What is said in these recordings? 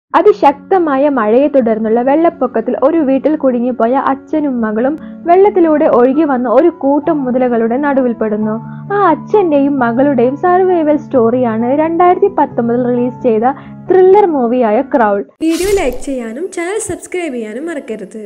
അതിശക്തമായ മഴയെ തുടർന്നുള്ള വെള്ളപ്പൊക്കത്തിൽ ഒരു വീട്ടിൽ കുടുങ്ങിപ്പോയ അച്ഛനും മകളും വെള്ളത്തിലൂടെ ഒഴുകി വന്ന ഒരു കൂട്ടം മുതലകളുടെ നടുവിൽപ്പെടുന്നു ആ അച്ഛന്റെയും മകളുടെയും സർവൈവൽ സ്റ്റോറിയാണ് രണ്ടായിരത്തി പത്തൊമ്പതിൽ റിലീസ് ചെയ്ത ത്രില്ലർ മൂവിയായ ക്രൗഡ് വീഡിയോ ലൈക്ക് ചെയ്യാനും ചാനൽ സബ്സ്ക്രൈബ് ചെയ്യാനും മറക്കരുത്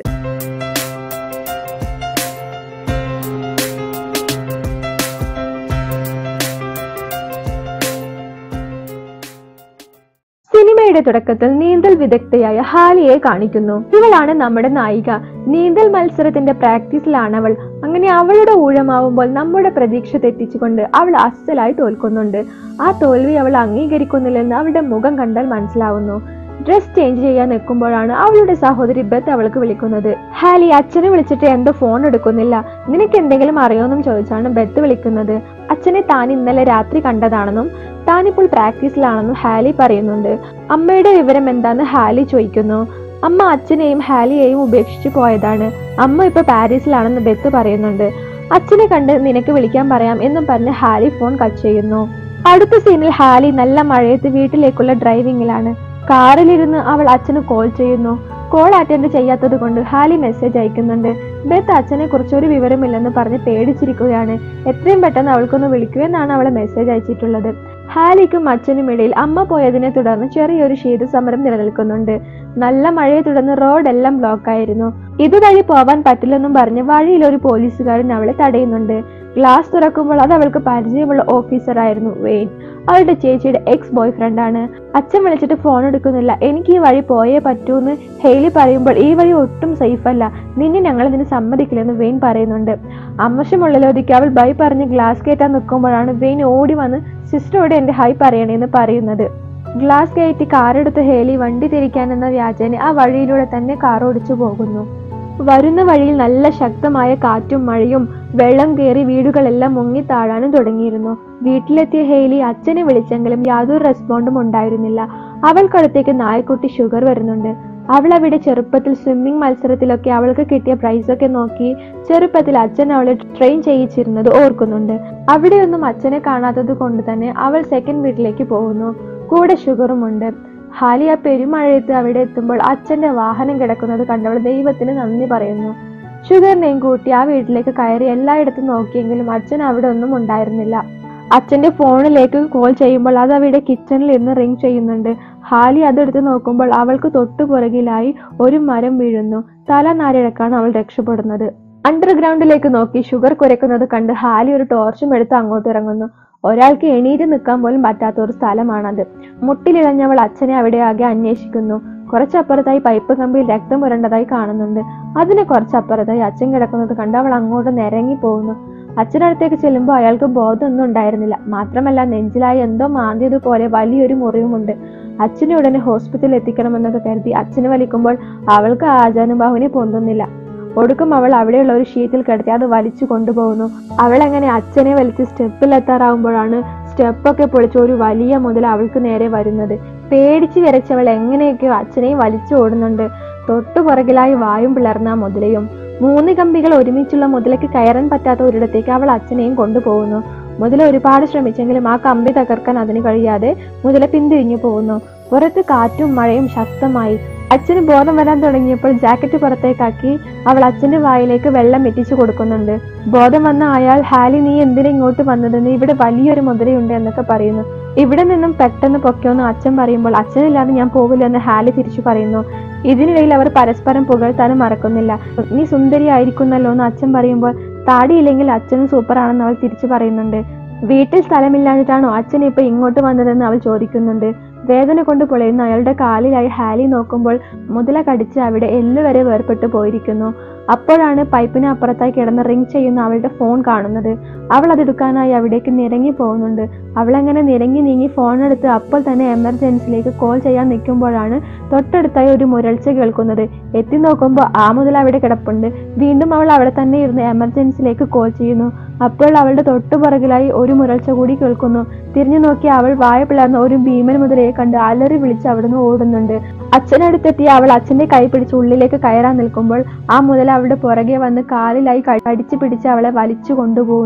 സിനിമയുടെ തുടക്കത്തിൽ നീന്തൽ വിദഗ്ധയായ ഹാലിയെ കാണിക്കുന്നു ഇവളാണ് നമ്മുടെ നായിക നീന്തൽ മത്സരത്തിന്റെ പ്രാക്ടീസിലാണ് അവൾ അങ്ങനെ അവളുടെ ഊഴമാവുമ്പോൾ നമ്മുടെ പ്രതീക്ഷ തെറ്റിച്ചുകൊണ്ട് അവൾ അസലായി തോൽക്കുന്നുണ്ട് ആ തോൽവി അവൾ അംഗീകരിക്കുന്നില്ലെന്ന് അവളുടെ മുഖം കണ്ടാൽ മനസ്സിലാവുന്നു ഡ്രസ് ചേഞ്ച് ചെയ്യാൻ നിൽക്കുമ്പോഴാണ് അവളുടെ സഹോദരി ബത്ത് അവൾക്ക് വിളിക്കുന്നത് ഹാലി അച്ഛനെ വിളിച്ചിട്ട് എന്തോ ഫോൺ എടുക്കുന്നില്ല നിനക്ക് എന്തെങ്കിലും അറിയോന്നും ചോദിച്ചാണ് ബത്ത് വിളിക്കുന്നത് അച്ഛനെ താൻ ഇന്നലെ രാത്രി കണ്ടതാണെന്നും താനിപ്പോൾ പ്രാക്ടീസിലാണെന്നും ഹാലി പറയുന്നുണ്ട് അമ്മയുടെ വിവരം എന്താന്ന് ഹാലി ചോദിക്കുന്നു അമ്മ അച്ഛനെയും ഹാലിയെയും ഉപേക്ഷിച്ചു പോയതാണ് അമ്മ ഇപ്പൊ പാരീസിലാണെന്ന് ബെത്ത് പറയുന്നുണ്ട് അച്ഛനെ കണ്ട് നിനക്ക് വിളിക്കാൻ പറയാം എന്നും പറഞ്ഞ് ഹാലി ഫോൺ കട്ട് ചെയ്യുന്നു അടുത്ത സീനിൽ ഹാലി നല്ല മഴയത്ത് വീട്ടിലേക്കുള്ള ഡ്രൈവിംഗിലാണ് കാറിലിരുന്ന് അവൾ അച്ഛന് കോൾ ചെയ്യുന്നു കോൾ അറ്റൻഡ് ചെയ്യാത്തത് കൊണ്ട് ഹാലി മെസ്സേജ് അയക്കുന്നുണ്ട് ബെത്ത് അച്ഛനെ കുറിച്ച് ഒരു വിവരമില്ലെന്ന് പറഞ്ഞ് പേടിച്ചിരിക്കുകയാണ് എത്രയും പെട്ടെന്ന് അവൾക്കൊന്ന് വിളിക്കുമെന്നാണ് അവളെ മെസ്സേജ് അയച്ചിട്ടുള്ളത് ഹാലിക്കും അച്ഛനും ഇടയിൽ അമ്മ പോയതിനെ തുടർന്ന് ചെറിയൊരു ശീതസമരം നിലനിൽക്കുന്നുണ്ട് നല്ല മഴയെ തുടർന്ന് റോഡെല്ലാം ബ്ലോക്ക് ആയിരുന്നു ഇതുവഴി പോവാൻ പറ്റില്ലെന്നും പറഞ്ഞ് വഴിയിൽ ഒരു പോലീസുകാരൻ അവളെ തടയുന്നുണ്ട് ഗ്ലാസ് തുറക്കുമ്പോൾ അത് അവൾക്ക് പരിചയമുള്ള ഓഫീസറായിരുന്നു വെയിൻ അവളുടെ ചേച്ചിയുടെ എക്സ് ബോയ് ഫ്രണ്ട് ആണ് അച്ഛൻ വിളിച്ചിട്ട് ഫോൺ എടുക്കുന്നില്ല എനിക്ക് ഈ വഴി പോയേ പറ്റൂന്ന് ഹെയ്ലി പറയുമ്പോൾ ഈ വഴി ഒട്ടും സേഫ് അല്ല നിന്നെ ഞങ്ങൾ ഇതിന് സമ്മതിക്കില്ലെന്ന് വെയിൻ പറയുന്നുണ്ട് അമ്മശമുള്ളിലൊതുക്കി അവൾ ബൈ പറഞ്ഞ് ഗ്ലാസ് കയറ്റാൻ നിൽക്കുമ്പോഴാണ് വെയിൻ ഓടി വന്ന് സിസ്റ്ററോട് എന്റെ ഹൈ പറയണേന്ന് പറയുന്നത് ഗ്ലാസ് കയറ്റി കാറെടുത്ത് ഹേലി വണ്ടി തിരിക്കാനെന്ന വ്യാജേന ആ വഴിയിലൂടെ തന്നെ കാർ ഓടിച്ചു പോകുന്നു വരുന്ന വഴിയിൽ നല്ല ശക്തമായ കാറ്റും മഴയും വെള്ളം കയറി വീടുകളെല്ലാം മുങ്ങി താഴാനും തുടങ്ങിയിരുന്നു വീട്ടിലെത്തിയ ഹെയ്ലി അച്ഛനെ വിളിച്ചെങ്കിലും യാതൊരു റെസ്പോണ്ടും ഉണ്ടായിരുന്നില്ല അവൾക്കടുത്തേക്ക് നായക്കുട്ടി ഷുഗർ വരുന്നുണ്ട് അവൾ അവിടെ ചെറുപ്പത്തിൽ സ്വിമ്മിംഗ് മത്സരത്തിലൊക്കെ അവൾക്ക് കിട്ടിയ പ്രൈസൊക്കെ നോക്കി ചെറുപ്പത്തിൽ അച്ഛൻ അവളെ ട്രെയിൻ ചെയ്യിച്ചിരുന്നത് ഓർക്കുന്നുണ്ട് അവിടെയൊന്നും അച്ഛനെ കാണാത്തത് കൊണ്ട് തന്നെ അവൾ സെക്കൻഡ് വീട്ടിലേക്ക് പോകുന്നു കൂടെ ഷുഗറുമുണ്ട് ഹാലി ആ പെരുമഴയത്ത് അവിടെ എത്തുമ്പോൾ അച്ഛന്റെ വാഹനം കിടക്കുന്നത് കണ്ടവൾ ദൈവത്തിന് നന്ദി പറയുന്നു ഷുഗറിനെയും കൂട്ടി ആ വീട്ടിലേക്ക് കയറി എല്ലായിടത്തും നോക്കിയെങ്കിലും അച്ഛൻ അവിടെ ഒന്നും ഉണ്ടായിരുന്നില്ല അച്ഛന്റെ ഫോണിലേക്ക് കോൾ ചെയ്യുമ്പോൾ അത് അവിടെ കിച്ചണിൽ ഇരുന്ന് റിങ് ചെയ്യുന്നുണ്ട് ഹാലി അതെടുത്ത് നോക്കുമ്പോൾ അവൾക്ക് തൊട്ടു പുറകിലായി ഒരു മരം വീഴുന്നു തല നാരിഴക്കാണ് അവൾ രക്ഷപ്പെടുന്നത് അണ്ടർഗ്രൗണ്ടിലേക്ക് നോക്കി ഷുഗർ കുരക്കുന്നത് കണ്ട് ഹാലി ഒരു ടോർച്ചും എടുത്ത് അങ്ങോട്ട് ഇറങ്ങുന്നു ഒരാൾക്ക് എണീറ്റ് നിൽക്കാൻ പോലും പറ്റാത്ത ഒരു സ്ഥലമാണത് മുട്ടിലിഴഞ്ഞവൾ അച്ഛനെ അവിടെ ആകെ അന്വേഷിക്കുന്നു കുറച്ചപ്പുറത്തായി പൈപ്പ് കമ്പിയിൽ രക്തം പുരണ്ടതായി കാണുന്നുണ്ട് അതിന് കുറച്ചപ്പുറത്തായി അച്ഛൻ കിടക്കുന്നത് കണ്ട് അവൾ അങ്ങോട്ട് നിരങ്ങി പോകുന്നു അച്ഛനടുത്തേക്ക് ചെല്ലുമ്പോൾ അയാൾക്ക് ബോധമൊന്നും ഉണ്ടായിരുന്നില്ല മാത്രമല്ല നെഞ്ചിലായി എന്തോ മാന്തിയതുപോലെ വലിയൊരു മുറിവുമുണ്ട് അച്ഛനെ ഉടനെ ഹോസ്പിറ്റലിൽ എത്തിക്കണമെന്നൊക്കെ കരുതി അച്ഛനെ വലിക്കുമ്പോൾ അവൾക്ക് ആജാനുബാഹുവിനെ പൊന്തുന്നില്ല ഒടുക്കം അവൾ അവിടെയുള്ള ഒരു ഷീറ്റിൽ കിടത്തി അത് വലിച്ചു കൊണ്ടുപോകുന്നു അവൾ അങ്ങനെ അച്ഛനെ വലിച്ച് സ്റ്റെപ്പിൽ എത്താറാവുമ്പോഴാണ് സ്റ്റെപ്പൊക്കെ പൊളിച്ച് ഒരു വലിയ മുതൽ അവൾക്ക് നേരെ വരുന്നത് പേടിച്ച് വിരച്ചവൾ എങ്ങനെയൊക്കെയോ അച്ഛനെയും വലിച്ചു ഓടുന്നുണ്ട് തൊട്ടു പുറകിലായി വായും പിളർന്ന ആ മുതലയും മൂന്ന് കമ്പികൾ ഒരുമിച്ചുള്ള മുതലയ്ക്ക് കയറാൻ പറ്റാത്ത ഒരിടത്തേക്ക് അവൾ അച്ഛനെയും കൊണ്ടുപോകുന്നു മുതല ഒരുപാട് ശ്രമിച്ചെങ്കിലും ആ കമ്പി തകർക്കാൻ അതിന് കഴിയാതെ മുതല പിന്തിരിഞ്ഞു പോകുന്നു പുറത്ത് കാറ്റും മഴയും ശക്തമായി അച്ഛന് ബോധം വരാൻ തുടങ്ങിയപ്പോൾ ജാക്കറ്റ് പുറത്തേക്കാക്കി അവൾ അച്ഛന്റെ വായിലേക്ക് വെള്ളം എത്തിച്ചു കൊടുക്കുന്നുണ്ട് ബോധം വന്ന അയാൾ ഹാലി നീ എന്തിനാ ഇങ്ങോട്ട് വന്നതെന്ന് ഇവിടെ വലിയൊരു മുതലയുണ്ട് എന്നൊക്കെ പറയുന്നു ഇവിടെ നിന്നും പെട്ടെന്ന് പൊക്കോന്ന് അച്ഛൻ പറയുമ്പോൾ അച്ഛനില്ലാതെ ഞാൻ പോവില്ലെന്ന് ഹാലി തിരിച്ചു പറയുന്നു ഇതിനിടയിൽ അവർ പരസ്പരം പുകഴ്ത്താനും മറക്കുന്നില്ല നീ സുന്ദരി ആയിരിക്കുന്നല്ലോ എന്ന് അച്ഛൻ പറയുമ്പോൾ താടിയില്ലെങ്കിൽ അച്ഛനും സൂപ്പറാണെന്ന് അവൾ തിരിച്ചു പറയുന്നുണ്ട് വീട്ടിൽ സ്ഥലമില്ലാഞ്ഞിട്ടാണോ അച്ഛൻ ഇപ്പൊ ഇങ്ങോട്ട് വന്നതെന്ന് അവൾ ചോദിക്കുന്നുണ്ട് വേദന കൊണ്ട് പൊളയുന്ന അയാളുടെ കാലിലായി ഹാലി നോക്കുമ്പോൾ മുതല കടിച്ച് അവിടെ എല്ലുവരെ വേർപെട്ടു പോയിരിക്കുന്നു അപ്പോഴാണ് പൈപ്പിന് അപ്പുറത്തായി കിടന്ന് റിങ് ചെയ്യുന്ന അവളുടെ ഫോൺ കാണുന്നത് അവൾ അതെടുക്കാനായി അവിടേക്ക് നിരങ്ങി പോകുന്നുണ്ട് അവൾ അങ്ങനെ നിരങ്ങി നീങ്ങി ഫോൺ എടുത്ത് അപ്പോൾ തന്നെ എമർജൻസിയിലേക്ക് കോൾ ചെയ്യാൻ നിൽക്കുമ്പോഴാണ് തൊട്ടടുത്തായി ഒരു മുരൾച്ച കേൾക്കുന്നത് എത്തി നോക്കുമ്പോൾ ആ മുതൽ അവിടെ കിടപ്പുണ്ട് വീണ്ടും അവൾ അവിടെ തന്നെ ഇരുന്ന് എമർജൻസിയിലേക്ക് കോൾ ചെയ്യുന്നു അപ്പോൾ അവളുടെ തൊട്ടു പുറകിലായി ഒരു മുരൾച്ച കൂടി കേൾക്കുന്നു തിരിഞ്ഞു നോക്കി അവൾ വായ പിളർന്ന ഒരു ഭീമൻ മുതലയെ കണ്ട് അലറി വിളിച്ച് അവിടുന്ന് ഓടുന്നുണ്ട് അച്ഛനടുത്തെത്തി അവൾ അച്ഛന്റെ കൈ പിടിച്ച് ഉള്ളിലേക്ക് കയറാൻ നിൽക്കുമ്പോൾ ആ മുതൽ അവളുടെ പുറകെ വന്ന് കാലിലായി കടിച്ചു പിടിച്ച് അവളെ വലിച്ചു കൊണ്ടുപോകുന്നു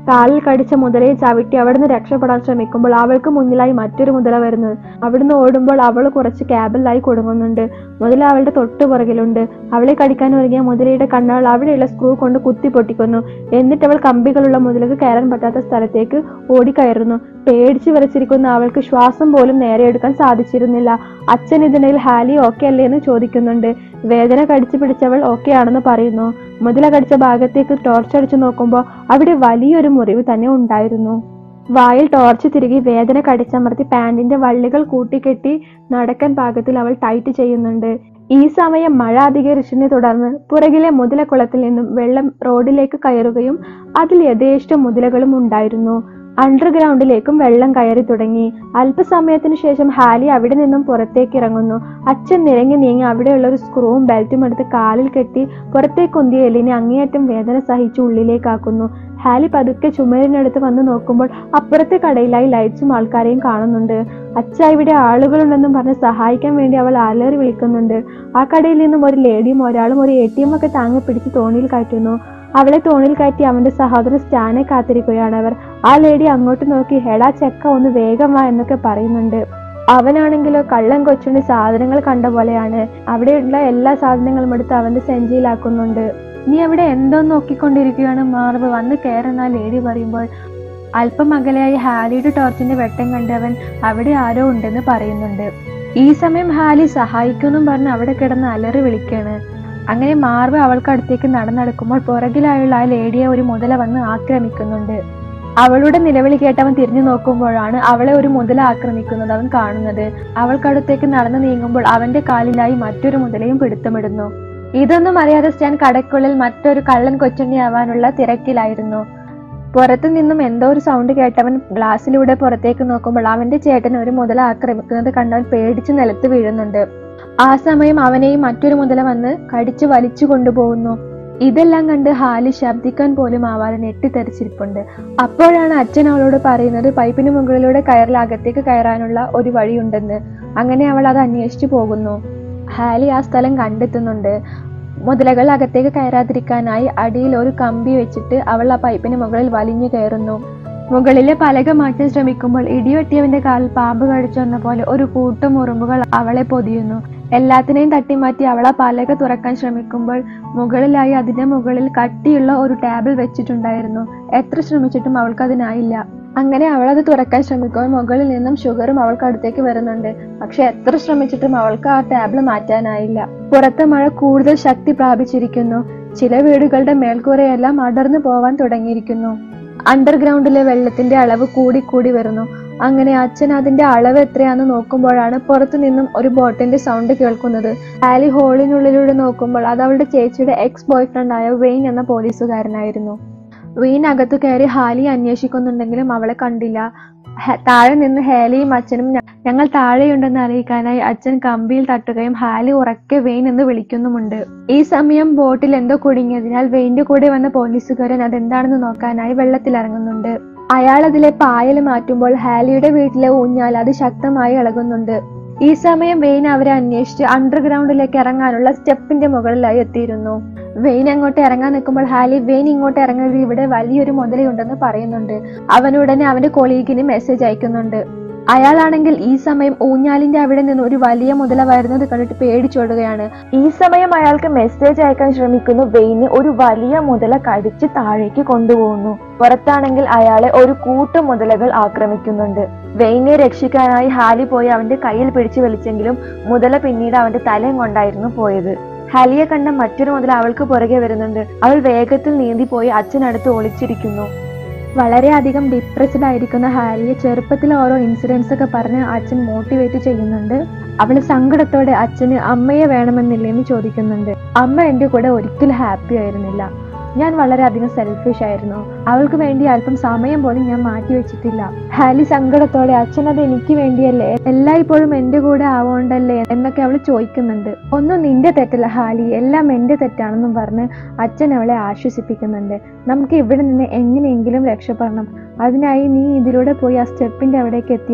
കാലിൽ കടിച്ച മുതലയെ ചവിട്ടി അവിടുന്ന് രക്ഷപ്പെടാൻ ശ്രമിക്കുമ്പോൾ അവൾക്ക് മുന്നിലായി മറ്റൊരു മുതല വരുന്നത് അവിടുന്ന് ഓടുമ്പോൾ അവൾ കുറച്ച് ക്യാബിലായി കുടുങ്ങുന്നുണ്ട് മുതല അവളുടെ തൊട്ടു പുറകിലുണ്ട് അവളെ കടിക്കാൻ ഒരുങ്ങിയ മുതലയുടെ കണ്ണുകൾ അവിടെയുള്ള സ്ക്രൂ കൊണ്ട് കുത്തി പൊട്ടിക്കുന്നു എന്നിട്ട് അവൾ കമ്പികളുള്ള മുതലക്ക് കയറാൻ പറ്റാത്ത സ്ഥലത്തേക്ക് ഓടിക്കയറുന്നു പേടിച്ച് വിറച്ചിരിക്കുന്ന അവൾക്ക് ശ്വാസം പോലും നേരെ എടുക്കാൻ സാധിച്ചിരുന്നില്ല അച്ഛൻ ഇതിനിടയിൽ ഹാലി ഓക്കെ അല്ലേ എന്ന് ചോദിക്കുന്നുണ്ട് വേദന കടിച്ചു പിടിച്ചവൾ ഓക്കെ ആണെന്ന് പറയുന്നു മുതല കടിച്ച ഭാഗത്തേക്ക് ടോർച്ച് അടിച്ചു നോക്കുമ്പോൾ അവിടെ വലിയൊരു മുറിവ് തന്നെ ഉണ്ടായിരുന്നു വായിൽ ടോർച്ച് തിരികെ വേദന കടിച്ചമർത്തി പാന്റിന്റെ വള്ളികൾ കൂട്ടിക്കെട്ടി നടക്കാൻ പാകത്തിൽ അവൾ ടൈറ്റ് ചെയ്യുന്നുണ്ട് ഈ സമയം മഴ അധികരിച്ചതിനെ തുടർന്ന് പുറകിലെ മുതലക്കുളത്തിൽ നിന്നും വെള്ളം റോഡിലേക്ക് കയറുകയും അതിൽ യഥേഷ്ടം മുതലകളും ഉണ്ടായിരുന്നു അണ്ടർഗ്രൗണ്ടിലേക്കും വെള്ളം കയറി തുടങ്ങി അല്പസമയത്തിനു ശേഷം ഹാലി അവിടെ നിന്നും പുറത്തേക്ക് ഇറങ്ങുന്നു അച്ഛൻ നിരങ്ങി നീങ്ങി അവിടെയുള്ള ഒരു സ്ക്രൂവും ബെൽറ്റും എടുത്ത് കാലിൽ കെട്ടി പുറത്തേക്ക് ഉന്തിയ എല്ലിനെ അങ്ങേയറ്റം വേദന സഹിച്ച് ഉള്ളിലേക്കാക്കുന്നു ഹാലി പതുക്കെ ചുമരിനടുത്ത് വന്ന് നോക്കുമ്പോൾ അപ്പുറത്തെ കടയിലായി ലൈറ്റ്സും ആൾക്കാരെയും കാണുന്നുണ്ട് അച്ഛ ഇവിടെ ആളുകളുണ്ടെന്നും പറഞ്ഞ് സഹായിക്കാൻ വേണ്ടി അവൾ അലറി വിളിക്കുന്നുണ്ട് ആ കടയിൽ നിന്നും ഒരു ലേഡിയും ഒരാളും ഒരു എ ടി എം ഒക്കെ താങ്ങി പിടിച്ച് തോണിയിൽ കയറ്റുന്നു അവളെ തോണിയിൽ കയറ്റി അവന്റെ സഹോദരൻ സ്റ്റാനെ കാത്തിരിക്കുകയാണ് അവർ ആ ലേഡി അങ്ങോട്ട് നോക്കി ഹെടാ ചെക്ക ഒന്ന് വേഗം വാ എന്നൊക്കെ പറയുന്നുണ്ട് അവനാണെങ്കിലോ കള്ളൻ കൊച്ചുണ്ടി സാധനങ്ങൾ കണ്ട പോലെയാണ് അവിടെയുള്ള എല്ലാ സാധനങ്ങളും എടുത്ത് അവന്റെ സെഞ്ചിയിലാക്കുന്നുണ്ട് നീ അവിടെ എന്തോ നോക്കിക്കൊണ്ടിരിക്കുകയാണ് മാർവ് വന്ന് കയറുന്ന ലേഡി പറയുമ്പോൾ അല്പം അകലെയായി ഹാലിയുടെ ടോർച്ചിന്റെ വെട്ടം കണ്ടവൻ അവിടെ ആരോ ഉണ്ടെന്ന് പറയുന്നുണ്ട് ഈ സമയം ഹാലി സഹായിക്കുമെന്നും പറഞ്ഞ് അവിടെ കിടന്ന് അലറി വിളിക്കാണ് അങ്ങനെ മാർവ് അവൾക്കടുത്തേക്ക് നടന്നെടുക്കുമ്പോൾ പുറകിലായുള്ള ആ ലേഡിയെ ഒരു മുതല വന്ന് ആക്രമിക്കുന്നുണ്ട് അവളുടെ നിലവിളി കേട്ടവൻ തിരിഞ്ഞു നോക്കുമ്പോഴാണ് അവളെ ഒരു മുതല ആക്രമിക്കുന്നത് അവൻ കാണുന്നത് അവൾക്കടുത്തേക്ക് നടന്നു നീങ്ങുമ്പോൾ അവന്റെ കാലിലായി മറ്റൊരു മുതലയും പിടുത്തമിടുന്നു ഇതൊന്നും അറിയാതെ സ്റ്റാൻ കടയ്ക്കുള്ളിൽ മറ്റൊരു കള്ളൻ കൊച്ചുണ്ണിയാവാനുള്ള തിരക്കിലായിരുന്നു പുറത്തു നിന്നും എന്തോ ഒരു സൗണ്ട് കേട്ടവൻ ഗ്ലാസ്സിലൂടെ പുറത്തേക്ക് നോക്കുമ്പോൾ അവന്റെ ചേട്ടൻ ഒരു മുതല ആക്രമിക്കുന്നത് കണ്ടവൻ പേടിച്ച് നിലത്ത് വീഴുന്നുണ്ട് ആ സമയം അവനെയും മറ്റൊരു മുതല വന്ന് കടിച്ചു വലിച്ചു കൊണ്ടുപോകുന്നു ഇതെല്ലാം കണ്ട് ഹാലി ശബ്ദിക്കാൻ പോലും ആവാതെ ഞെട്ടിത്തെറിച്ചിരിപ്പുണ്ട് അപ്പോഴാണ് അച്ഛൻ അവളോട് പറയുന്നത് പൈപ്പിന് മുകളിലൂടെ കയറിൽ അകത്തേക്ക് കയറാനുള്ള ഒരു വഴിയുണ്ടെന്ന് അങ്ങനെ അവൾ അത് അന്വേഷിച്ചു പോകുന്നു ഹാലി ആ സ്ഥലം കണ്ടെത്തുന്നുണ്ട് മുതലകൾ അകത്തേക്ക് കയറാതിരിക്കാനായി അടിയിൽ ഒരു കമ്പി വെച്ചിട്ട് അവൾ ആ പൈപ്പിന് മുകളിൽ വലിഞ്ഞു കയറുന്നു മുകളിലെ പലക മാറ്റാൻ ശ്രമിക്കുമ്പോൾ ഇടിവെട്ടിയവന്റെ കാലിൽ പാമ്പ് കടിച്ചെന്ന പോലെ ഒരു കൂട്ടം ഉറുമ്പുകൾ അവളെ പൊതിയുന്നു എല്ലാത്തിനെയും തട്ടിമാറ്റി അവൾ ആ പലക തുറക്കാൻ ശ്രമിക്കുമ്പോൾ മുകളിലായി അതിന്റെ മുകളിൽ കട്ടിയുള്ള ഒരു ടേബിൾ വെച്ചിട്ടുണ്ടായിരുന്നു എത്ര ശ്രമിച്ചിട്ടും അവൾക്ക് അതിനായില്ല അങ്ങനെ അവൾ അത് തുറക്കാൻ ശ്രമിക്കുമ്പോൾ മുകളിൽ നിന്നും ഷുഗറും അവൾക്ക് അടുത്തേക്ക് വരുന്നുണ്ട് പക്ഷെ എത്ര ശ്രമിച്ചിട്ടും അവൾക്ക് ആ ടേബിൾ മാറ്റാനായില്ല പുറത്തെ മഴ കൂടുതൽ ശക്തി പ്രാപിച്ചിരിക്കുന്നു ചില വീടുകളുടെ മേൽക്കൂരയെല്ലാം അടർന്നു പോവാൻ തുടങ്ങിയിരിക്കുന്നു അണ്ടർഗ്രൗണ്ടിലെ വെള്ളത്തിന്റെ അളവ് കൂടി കൂടി വരുന്നു അങ്ങനെ അച്ഛൻ അതിന്റെ അളവ് എത്രയാണെന്ന് നോക്കുമ്പോഴാണ് പുറത്തു നിന്നും ഒരു ബോട്ടിന്റെ സൗണ്ട് കേൾക്കുന്നത് ആലി ഹോളിനുള്ളിലൂടെ നോക്കുമ്പോൾ അത് അവളുടെ ചേച്ചിയുടെ എക്സ് ബോയ് ഫ്രണ്ട് ആയ വെയിൻ എന്ന പോലീസുകാരനായിരുന്നു വെയിൻ അകത്തു കയറി ഹാലി അന്വേഷിക്കുന്നുണ്ടെങ്കിലും അവളെ കണ്ടില്ല ഹ- താഴെ നിന്ന് ഹാലിയും അച്ഛനും ഞ- ഞങ്ങൾ താഴെയുണ്ടെന്ന് അറിയിക്കാനായി അച്ഛൻ കമ്പിയിൽ തട്ടുകയും ഹാലി ഉറക്കെ വെയിൻ എന്ന് വിളിക്കുന്നുമുണ്ട് ഈ സമയം ബോട്ടിൽ എന്തോ കുടുങ്ങിയതിനാൽ വെയിന്റെ കൂടെ വന്ന പോലീസുകാരൻ അതെന്താണെന്ന് നോക്കാനായി വെള്ളത്തിലിറങ്ങുന്നുണ്ട് അയാൾ അതിലെ പായൽ മാറ്റുമ്പോൾ ഹാലിയുടെ വീട്ടിലെ ഊഞ്ഞാൽ അത് ശക്തമായി ഇളകുന്നുണ്ട് ഈ സമയം വെയിൻ അവരെ അന്വേഷിച്ച് അണ്ടർഗ്രൗണ്ടിലേക്ക് ഇറങ്ങാനുള്ള സ്റ്റെപ്പിന്റെ മുകളിലായി എത്തിയിരുന്നു വെയിൻ അങ്ങോട്ട് ഇറങ്ങാൻ നിൽക്കുമ്പോൾ ഹാലി വെയിൻ ഇങ്ങോട്ട് ഇറങ്ങരുത് ഇവിടെ വലിയൊരു മുതലയുണ്ടെന്ന് പറയുന്നുണ്ട് അവനുടനെ അവന്റെ കൊളീഗിന് മെസ്സേജ് അയക്കുന്നുണ്ട് അയാളാണെങ്കിൽ ഈ സമയം ഊഞ്ഞാലിന്റെ അവിടെ നിന്ന് ഒരു വലിയ മുതല വരുന്നത് കണ്ടിട്ട് പേടിച്ചോടുകയാണ് ഈ സമയം അയാൾക്ക് മെസ്സേജ് അയക്കാൻ ശ്രമിക്കുന്ന വെയിന് ഒരു വലിയ മുതല കടിച്ച് താഴേക്ക് കൊണ്ടുപോകുന്നു പുറത്താണെങ്കിൽ അയാളെ ഒരു കൂട്ടം മുതലകൾ ആക്രമിക്കുന്നുണ്ട് വെയിനെ രക്ഷിക്കാനായി ഹാലി പോയി അവന്റെ കയ്യിൽ പിടിച്ചു വലിച്ചെങ്കിലും മുതല പിന്നീട് അവന്റെ തലയും കൊണ്ടായിരുന്നു പോയത് ഹാലിയെ കണ്ട മറ്റൊരു മുതല അവൾക്ക് പുറകെ വരുന്നുണ്ട് അവൾ വേഗത്തിൽ നീന്തിപ്പോയി അച്ഛനടുത്ത് ഒളിച്ചിരിക്കുന്നു വളരെയധികം ഡിപ്രസ്ഡ് ആയിരിക്കുന്ന ഹാരിയെ ചെറുപ്പത്തിൽ ഓരോ ഇൻസിഡൻസ് ഒക്കെ പറഞ്ഞ് അച്ഛൻ മോട്ടിവേറ്റ് ചെയ്യുന്നുണ്ട് അവള് സങ്കടത്തോടെ അച്ഛന് അമ്മയെ വേണമെന്നില്ലെന്ന് ചോദിക്കുന്നുണ്ട് അമ്മ എൻ്റെ കൂടെ ഒരിക്കലും ഹാപ്പി ആയിരുന്നില്ല ഞാൻ വളരെയധികം സെൽഫിഷ് ആയിരുന്നു അവൾക്ക് വേണ്ടി അല്പം സമയം പോലും ഞാൻ മാറ്റി വെച്ചിട്ടില്ല ഹാലി സങ്കടത്തോടെ അച്ഛൻ അത് എനിക്ക് വേണ്ടിയല്ലേ എല്ലായ്പ്പോഴും എൻ്റെ കൂടെ ആവോണ്ടല്ലേ എന്നൊക്കെ അവൾ ചോദിക്കുന്നുണ്ട് ഒന്നും നിന്റെ തെറ്റല്ല ഹാലി എല്ലാം എൻ്റെ തെറ്റാണെന്നും പറഞ്ഞ് അച്ഛൻ അവളെ ആശ്വസിപ്പിക്കുന്നുണ്ട് നമുക്ക് ഇവിടെ നിന്ന് എങ്ങനെയെങ്കിലും രക്ഷപ്പെടണം അതിനായി നീ ഇതിലൂടെ പോയി ആ സ്റ്റെപ്പിന്റെ അവിടേക്ക് എത്തിയാൽ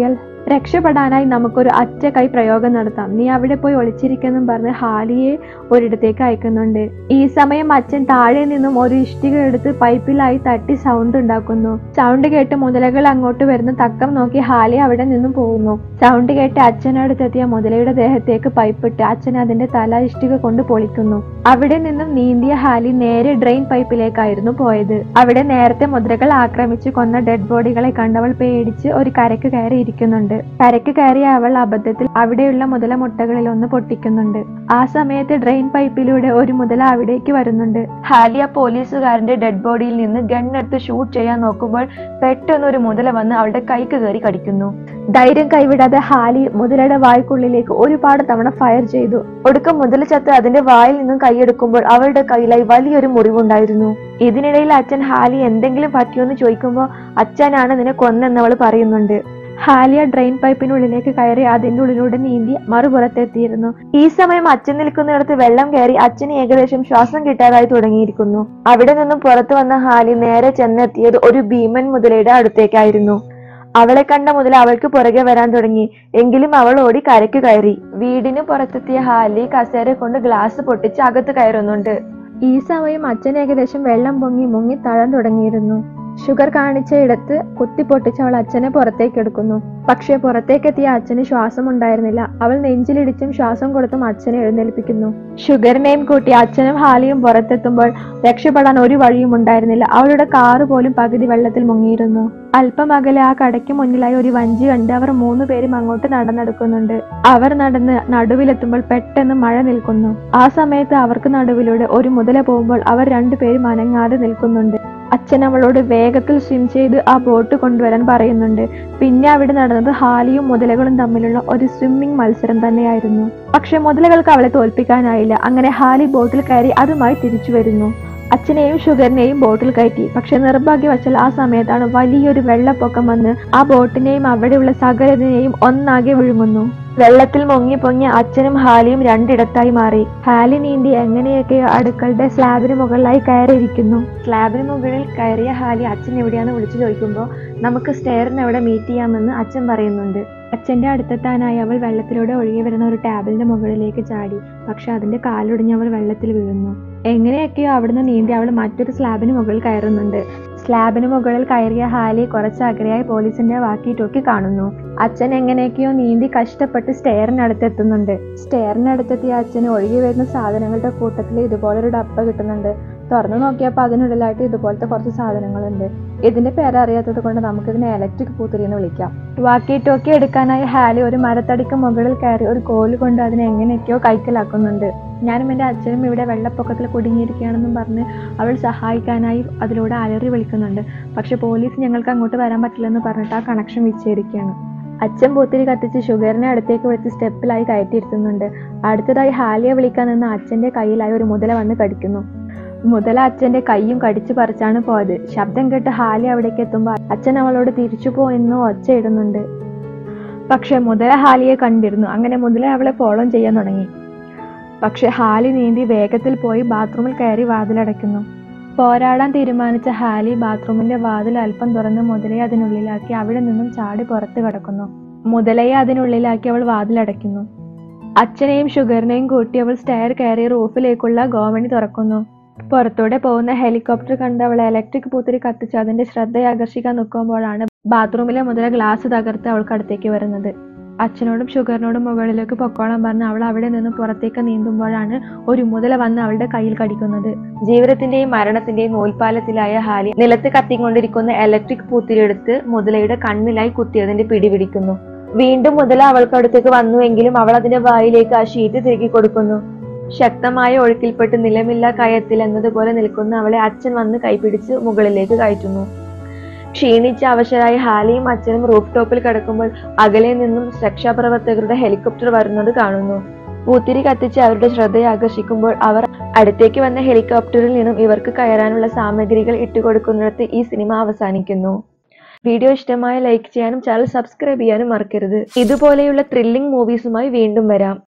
രക്ഷപ്പെടാനായി നമുക്കൊരു അറ്റ കൈ പ്രയോഗം നടത്താം നീ അവിടെ പോയി ഒളിച്ചിരിക്കെന്നും പറഞ്ഞ് ഹാലിയെ ഒരിടത്തേക്ക് അയക്കുന്നുണ്ട് ഈ സമയം അച്ഛൻ താഴെ നിന്നും ഒരു ഇഷ്ടിക എടുത്ത് പൈപ്പിലായി തട്ടി സൗണ്ട് ഉണ്ടാക്കുന്നു സൗണ്ട് കേട്ട് മുതലകൾ അങ്ങോട്ട് വരുന്ന തക്കം നോക്കി ഹാലി അവിടെ നിന്നും പോകുന്നു സൗണ്ട് കേട്ട് അച്ഛനടുത്തെത്തിയ മുതലയുടെ ദേഹത്തേക്ക് പൈപ്പിട്ട് അച്ഛൻ അതിന്റെ തല ഇഷ്ടിക കൊണ്ട് പൊളിക്കുന്നു അവിടെ നിന്നും നീന്തിയ ഹാലി നേരെ ഡ്രെയിൻ പൈപ്പിലേക്കായിരുന്നു പോയത് അവിടെ നേരത്തെ മുദ്രകൾ ആക്രമിച്ച് കൊന്ന ഡെഡ് ബോഡികളെ കണ്ടവൾ പേടിച്ച് ഒരു കരക്ക് കയറി ഇരിക്കുന്നുണ്ട് കരക്ക് കയറിയ അവൾ അബദ്ധത്തിൽ അവിടെയുള്ള മുതല മുട്ടകളിൽ ഒന്ന് പൊട്ടിക്കുന്നുണ്ട് ആ സമയത്ത് ഡ്രെയിൻ പൈപ്പിലൂടെ ഒരു മുതല അവിടേക്ക് വരുന്നുണ്ട് ഹാലിയ പോലീസുകാരന്റെ ഡെഡ് ബോഡിയിൽ നിന്ന് ഗണ്ണെടുത്ത് ഷൂട്ട് ചെയ്യാൻ നോക്കുമ്പോൾ പെട്ടെന്ന് ഒരു മുതല വന്ന് അവളുടെ കൈക്ക് കയറി കടിക്കുന്നു ധൈര്യം കൈവിടാതെ ഹാലി മുതലയുടെ വായ്ക്കുള്ളിലേക്ക് ഒരുപാട് തവണ ഫയർ ചെയ്തു ഒടുക്കം മുതല ചത്ത് അതിന്റെ വായിൽ നിന്നും കൈയെടുക്കുമ്പോൾ അവളുടെ കയ്യിലായി വലിയൊരു മുറിവുണ്ടായിരുന്നു ഇതിനിടയിൽ അച്ഛൻ ഹാലി എന്തെങ്കിലും പറ്റിയോന്ന് ചോദിക്കുമ്പോൾ അച്ഛനാണ് നിന്നെ കൊന്നെന്നവൾ പറയുന്നുണ്ട് ഹാലിയ ഡ്രെയിൻ പൈപ്പിനുള്ളിലേക്ക് കയറി അതിന്റെ ഉള്ളിലൂടെ നീന്തി മറുപുറത്തെത്തിയിരുന്നു ഈ സമയം അച്ഛൻ നിൽക്കുന്നിടത്ത് വെള്ളം കയറി അച്ഛന് ഏകദേശം ശ്വാസം കിട്ടാതായി തുടങ്ങിയിരിക്കുന്നു അവിടെ നിന്നും പുറത്തു വന്ന ഹാലി നേരെ ചെന്നെത്തിയത് ഒരു ഭീമൻ മുതലയുടെ അടുത്തേക്കായിരുന്നു അവളെ കണ്ട മുതൽ അവൾക്ക് പുറകെ വരാൻ തുടങ്ങി എങ്കിലും അവൾ ഓടി കരയ്ക്ക് കയറി വീടിന് പുറത്തെത്തിയ ഹാലി കസേര കൊണ്ട് ഗ്ലാസ് പൊട്ടിച്ച് അകത്ത് കയറുന്നുണ്ട് ഈ സമയം അച്ഛൻ ഏകദേശം വെള്ളം പൊങ്ങി മുങ്ങി താഴാൻ തുടങ്ങിയിരുന്നു ഷുഗർ കാണിച്ച ഇടത്ത് കുത്തി പൊട്ടിച്ച് അവൾ അച്ഛനെ പുറത്തേക്ക് എടുക്കുന്നു പക്ഷേ പുറത്തേക്കെത്തിയ അച്ഛന് ശ്വാസം ഉണ്ടായിരുന്നില്ല അവൾ നെഞ്ചിലിടിച്ചും ശ്വാസം കൊടുത്തും അച്ഛനെ എഴുന്നേൽപ്പിക്കുന്നു ഷുഗറിനെയും കൂട്ടി അച്ഛനും ഹാലിയും പുറത്തെത്തുമ്പോൾ രക്ഷപ്പെടാൻ ഒരു വഴിയും ഉണ്ടായിരുന്നില്ല അവളുടെ കാറ് പോലും പകുതി വെള്ളത്തിൽ മുങ്ങിയിരുന്നു അല്പം അകലെ ആ കടയ്ക്ക് മുന്നിലായി ഒരു വഞ്ചി കണ്ട് അവർ മൂന്ന് പേരും അങ്ങോട്ട് നടന്നെടുക്കുന്നുണ്ട് അവർ നടന്ന് നടുവിലെത്തുമ്പോൾ പെട്ടെന്ന് മഴ നിൽക്കുന്നു ആ സമയത്ത് അവർക്ക് നടുവിലൂടെ ഒരു മുതല പോകുമ്പോൾ അവർ രണ്ടുപേരും അനങ്ങാതെ നിൽക്കുന്നുണ്ട് അച്ഛൻ അവളോട് വേഗത്തിൽ സ്വിം ചെയ്ത് ആ ബോട്ട് കൊണ്ടുവരാൻ പറയുന്നുണ്ട് പിന്നെ അവിടെ നടന്നത് ഹാലിയും മുതലകളും തമ്മിലുള്ള ഒരു സ്വിമ്മിംഗ് മത്സരം തന്നെയായിരുന്നു പക്ഷെ മുതലകൾക്ക് അവളെ തോൽപ്പിക്കാനായില്ല അങ്ങനെ ഹാലി ബോട്ടിൽ കയറി അതുമായി തിരിച്ചു വരുന്നു അച്ഛനെയും ഷുഗറിനെയും ബോട്ടിൽ കയറ്റി പക്ഷെ നിർഭാഗ്യവശാൽ ആ സമയത്താണ് വലിയൊരു വെള്ളപ്പൊക്കം വന്ന് ആ ബോട്ടിനെയും അവിടെയുള്ള സകലതിനെയും ഒന്നാകെ വിഴുങ്ങുന്നു വെള്ളത്തിൽ മുങ്ങി പൊങ്ങി അച്ഛനും ഹാലിയും രണ്ടിടത്തായി മാറി ഹാലി നീന്തി എങ്ങനെയൊക്കെയോ അടുക്കളുടെ സ്ലാബിന് മുകളിലായി കയറിയിരിക്കുന്നു സ്ലാബിന് മുകളിൽ കയറിയ ഹാലി അച്ഛൻ എവിടെയാന്ന് വിളിച്ചു ചോദിക്കുമ്പോൾ നമുക്ക് സ്റ്റെയറിന് അവിടെ മീറ്റ് ചെയ്യാമെന്ന് അച്ഛൻ പറയുന്നുണ്ട് അച്ഛന്റെ അടുത്തെത്താനായി അവൾ വെള്ളത്തിലൂടെ ഒഴുകി വരുന്ന ഒരു ടാബിളിന്റെ മുകളിലേക്ക് ചാടി പക്ഷെ അതിന്റെ കാലൊടിഞ്ഞ് അവൾ വെള്ളത്തിൽ വീഴുന്നു എങ്ങനെയൊക്കെയോ അവിടുന്ന് നീന്തി അവൾ മറ്റൊരു സ്ലാബിന് മുകളിൽ കയറുന്നുണ്ട് സ്ലാബിന് മുകളിൽ കയറിയ ഹാലി കുറച്ച് അകലെയായി പോലീസിന്റെ വാക്കി ടോക്കി കാണുന്നു അച്ഛൻ എങ്ങനെയൊക്കെയോ നീന്തി കഷ്ടപ്പെട്ട് സ്റ്റെയറിനടുത്തെത്തുന്നുണ്ട് സ്റ്റെയറിനടുത്തെത്തിയ അച്ഛന് ഒഴുകി വരുന്ന സാധനങ്ങളുടെ കൂട്ടത്തിൽ ഇതുപോലൊരു ഡപ്പ കിട്ടുന്നുണ്ട് തുറന്നു നോക്കിയപ്പോൾ അതിനുള്ളിലായിട്ട് ഇതുപോലത്തെ കുറച്ച് സാധനങ്ങളുണ്ട് ഇതിന്റെ പേരറിയാത്തത് കൊണ്ട് നമുക്കിതിനെ ഇലക്ട്രിക് പൂത്തിരി എന്ന് വിളിക്കാം വാക്കി ടോക്കി എടുക്കാനായി ഹാലി ഒരു മരത്തടിക്ക് മുകളിൽ കയറി ഒരു കോല് കൊണ്ട് അതിനെ എങ്ങനെയൊക്കെയോ കൈക്കലാക്കുന്നുണ്ട് ഞാനും എൻ്റെ അച്ഛനും ഇവിടെ വെള്ളപ്പൊക്കത്തിൽ കുടുങ്ങിയിരിക്കുകയാണെന്നും പറഞ്ഞ് അവൾ സഹായിക്കാനായി അതിലൂടെ അലറി വിളിക്കുന്നുണ്ട് പക്ഷെ പോലീസ് ഞങ്ങൾക്ക് അങ്ങോട്ട് വരാൻ പറ്റില്ലെന്ന് പറഞ്ഞിട്ട് ആ കണക്ഷൻ വിച്ഛേദിക്കുകയാണ് അച്ഛൻ പൂത്തിരി കത്തിച്ച് ഷുഗറിനെ അടുത്തേക്ക് വിളിച്ച് സ്റ്റെപ്പിലായി കയറ്റിയിരുത്തുന്നുണ്ട് അടുത്തതായി ഹാലിയെ വിളിക്കാൻ നിന്ന് അച്ഛന്റെ കയ്യിലായി ഒരു മുതല വന്ന് കടിക്കുന്നു മുതല അച്ഛന്റെ കൈയും കടിച്ചു പറിച്ചാണ് പോയത് ശബ്ദം കേട്ട് ഹാലി അവിടേക്ക് എത്തുമ്പോൾ അച്ഛൻ അവളോട് തിരിച്ചു പോയെന്ന് ഒച്ചയിടുന്നുണ്ട് പക്ഷെ മുതല ഹാലിയെ കണ്ടിരുന്നു അങ്ങനെ മുതല അവളെ ഫോളോ ചെയ്യാൻ തുടങ്ങി പക്ഷെ ഹാലി നീന്തി വേഗത്തിൽ പോയി ബാത്റൂമിൽ കയറി വാതിലടയ്ക്കുന്നു പോരാടാൻ തീരുമാനിച്ച ഹാലി ബാത്റൂമിന്റെ വാതിൽ അല്പം തുറന്ന് മുതലയെ അതിനുള്ളിലാക്കി അവിടെ നിന്നും ചാടി പുറത്ത് കിടക്കുന്നു മുതലയെ അതിനുള്ളിലാക്കി അവൾ വാതിലടയ്ക്കുന്നു അച്ഛനെയും ഷുഗറിനെയും കൂട്ടി അവൾ സ്റ്റെയർ കയറി റൂഫിലേക്കുള്ള ഗോവണി തുറക്കുന്നു പുറത്തൂടെ പോകുന്ന ഹെലികോപ്റ്റർ കണ്ട് അവൾ ഇലക്ട്രിക് പൂത്തിരി കത്തിച്ച് അതിന്റെ ശ്രദ്ധയാകർഷിക്കാൻ നിൽക്കുമ്പോഴാണ് ബാത്റൂമിലെ മുതല ഗ്ലാസ് തകർത്ത് അവൾക്ക് അടുത്തേക്ക് വരുന്നത് അച്ഛനോടും ഷുഗറിനോടും മുകളിലേക്ക് പൊക്കോളാൻ പറഞ്ഞ് അവൾ അവിടെ നിന്ന് പുറത്തേക്ക് നീന്തുമ്പോഴാണ് ഒരു മുതല വന്ന് അവളുടെ കയ്യിൽ കടിക്കുന്നത് ജീവിതത്തിന്റെയും മരണത്തിന്റെയും നൂൽപ്പാലത്തിലായ ഹാലി നിലത്ത് കത്തിക്കൊണ്ടിരിക്കുന്ന ഇലക്ട്രിക് പൂത്തിരിയെടുത്ത് മുതലയുടെ കണ്ണിലായി കുത്തിയതിന്റെ പിടി പിടിക്കുന്നു വീണ്ടും മുതല അവൾക്ക് അടുത്തേക്ക് വന്നുവെങ്കിലും അവൾ അതിന്റെ വായിലേക്ക് ആ ഷീറ്റ് തിരികെ കൊടുക്കുന്നു ശക്തമായ ഒഴുക്കിൽപ്പെട്ട് നിലമില്ല കയത്തിൽ എന്നതുപോലെ നിൽക്കുന്ന അവളെ അച്ഛൻ വന്ന് കൈപിടിച്ച് മുകളിലേക്ക് കയറ്റുന്നു ക്ഷീണിച്ച അവശരായ ഹാലിയും അച്ഛനും റൂഫ് ടോപ്പിൽ കിടക്കുമ്പോൾ അകലെ നിന്നും രക്ഷാപ്രവർത്തകരുടെ ഹെലികോപ്റ്റർ വരുന്നത് കാണുന്നു പൂത്തിരി കത്തിച്ച് അവരുടെ ശ്രദ്ധയെ ആകർഷിക്കുമ്പോൾ അവർ അടുത്തേക്ക് വന്ന ഹെലികോപ്റ്ററിൽ നിന്നും ഇവർക്ക് കയറാനുള്ള സാമഗ്രികൾ ഇട്ടുകൊടുക്കുന്നിടത്ത് ഈ സിനിമ അവസാനിക്കുന്നു വീഡിയോ ഇഷ്ടമായ ലൈക്ക് ചെയ്യാനും ചാനൽ സബ്സ്ക്രൈബ് ചെയ്യാനും മറക്കരുത് ഇതുപോലെയുള്ള ത്രില്ലിംഗ് മൂവീസുമായി വീണ്ടും വരാം